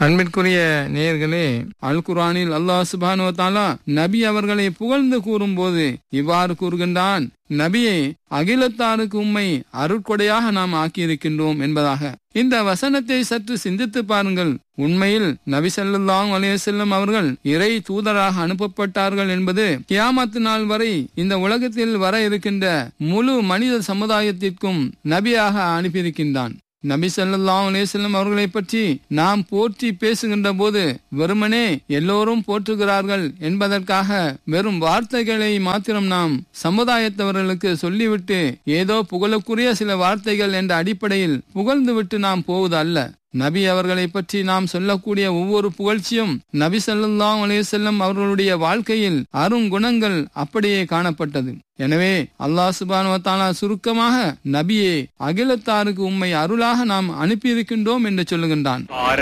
அன்பிற்குரிய நேயர்களே அல் குரானில் அல்லாஹ் சுபானு தாலா நபி அவர்களை புகழ்ந்து கூறும்போது இவ்வாறு கூறுகின்றான் நபியை அகிலத்தாருக்கு உண்மை அருட்கொடையாக நாம் ஆக்கியிருக்கின்றோம் என்பதாக இந்த வசனத்தை சற்று சிந்தித்து பாருங்கள் உண்மையில் நபி ஸல்லல்லாஹு அலைஹி வஸல்லம் அவர்கள் இறை தூதராக அனுப்பப்பட்டார்கள் என்பது கியாமத்து நாள் வரை இந்த உலகத்தில் வர இருக்கின்ற முழு மனித சமுதாயத்திற்கும் நபியாக அனுப்பியிருக்கின்றான் நபி ஸல்லல்லாஹு அலைஹி வஸல்லம் அவர்களை பற்றி நாம் போற்றி பேசுகின்ற போது வெறுமனே எல்லோரும் போற்றுகிறார்கள் என்பதற்காக வெறும் வார்த்தைகளை மாத்திரம் நாம் சமுதாயத்தவர்களுக்கு சொல்லிவிட்டு ஏதோ புகழுக்குரிய சில வார்த்தைகள் என்ற அடிப்படையில் புகழ்ந்துவிட்டு நாம் போவது அல்ல நபி அவர்களை பற்றி நாம் சொல்லக்கூடிய ஒவ்வொரு புகழ்ச்சியும் நபி ஸல்லல்லாஹு அலைஹி வஸல்லம் அவர்களுடைய வாழ்க்கையில் அருங்குணங்கள் அப்படியே காணப்பட்டது எனவே அல்லாஹ் சுபானு தாலா சுருக்கமாக நபியே அகிலத்தாருக்கு உம்மை அருளாக நாம் அனுப்பியிருக்கின்றோம் என்று சொல்லுகின்றான்